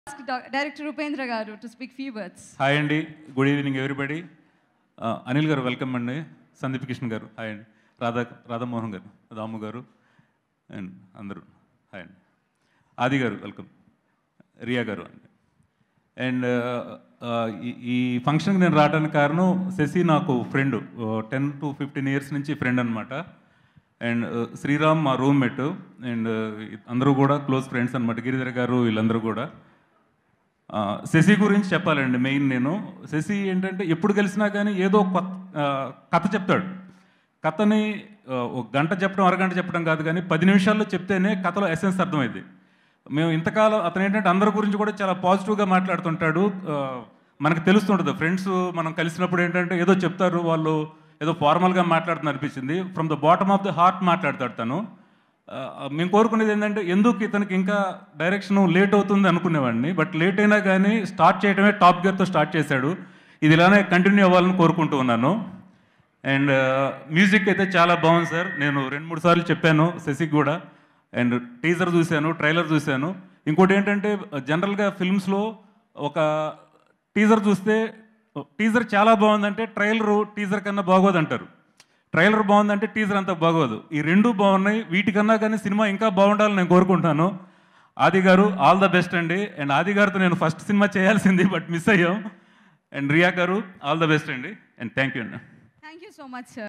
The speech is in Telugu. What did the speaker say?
ask Doc- Director Upendra Garu to speak few words. Hi అండి గుడ్ ఈవినింగ్ ఎవ్రీబడి అనిల్ గారు వెల్కమ్ అండి సందీప్ కృష్ణ గారు హాయ్ అండి రాధా రాధామోహన్ గారు రాము గారు అండ్ అందరూ హాయ్ అండి ఆది గారు వెల్కమ్ రియా గారు అండి అండ్ ఈ ఫంక్షన్కి నేను రావడానికి కారణం శశి నాకు friend ten to fifteen years నుంచి ఫ్రెండ్ అనమాట అండ్ శ్రీరామ్ మా రూమ్మేట్ అండ్ అందరూ కూడా క్లోజ్ ఫ్రెండ్స్ అనమాట గిరిధర్ గారు వీళ్ళందరూ కూడా ఆ, శశి గురించి చెప్పాలండి మెయిన్ నేను శశి ఏంటంటే ఎప్పుడు కలిసినా కానీ ఏదో కొత్త ఆ, కథ చెప్తాడు కథని ఆ, ఒక గంట చెప్పడం అరగంట చెప్పడం కాదు కానీ పది నిమిషాల్లో చెప్తేనే కథలో ఎసెన్స్ అర్థమైంది మేము ఇంతకాలం అతను ఏంటంటే అందరి గురించి కూడా చాలా పాజిటివ్గా మాట్లాడుతుంటాడు ఆ, మనకు తెలుస్తుంటుంది ఫ్రెండ్స్ మనం కలిసినప్పుడు ఏంటంటే ఏదో చెప్తారు వాళ్ళు ఏదో ఫార్మల్గా మాట్లాడుతున్నారు అనిపించింది from the bottom of the heart మాట్లాడతాడు తను ఆ, మేము కోరుకునేది ఏంటంటే ఎందుకు ఇతనికి ఇంకా డైరెక్షన్ లేట్ అవుతుంది అనుకునేవాడిని బట్ లేట్ అయినా కానీ స్టార్ట్ చేయడమే టాప్ గేర్తో స్టార్ట్ చేశాడు ఇది ఇలానే కంటిన్యూ అవ్వాలని కోరుకుంటూ ఉన్నాను అండ్ మ్యూజిక్ అయితే చాలా బాగుంది సార్ నేను రెండు మూడు సార్లు చెప్పాను శశికి కూడా అండ్ టీజర్ చూశాను ట్రైలర్ చూశాను ఇంకోటి ఏంటంటే జనరల్గా ఫిల్మ్స్లో ఒక టీజర్ చూస్తే టీజర్ చాలా బాగుందంటే ట్రైలర్ టీజర్ కన్నా బాగోదు అంటారు ట్రైలర్ బాగుందంటే టీజర్ అంత బాగోదు ఈ రెండు బాగున్నాయి వీటికన్నా కానీ సినిమా ఇంకా బాగుండాలని నేను కోరుకుంటాను ఆది గారు ఆల్ ద బెస్ట్ అండి అండ్ ఆది గారితో నేను ఫస్ట్ సినిమా చేయాల్సింది బట్ మిస్ అయ్యాం అండ్ రియా గారు ఆల్ ద బెస్ట్ అండి అండ్ థ్యాంక్ యూ అండి Thank you so much, sir.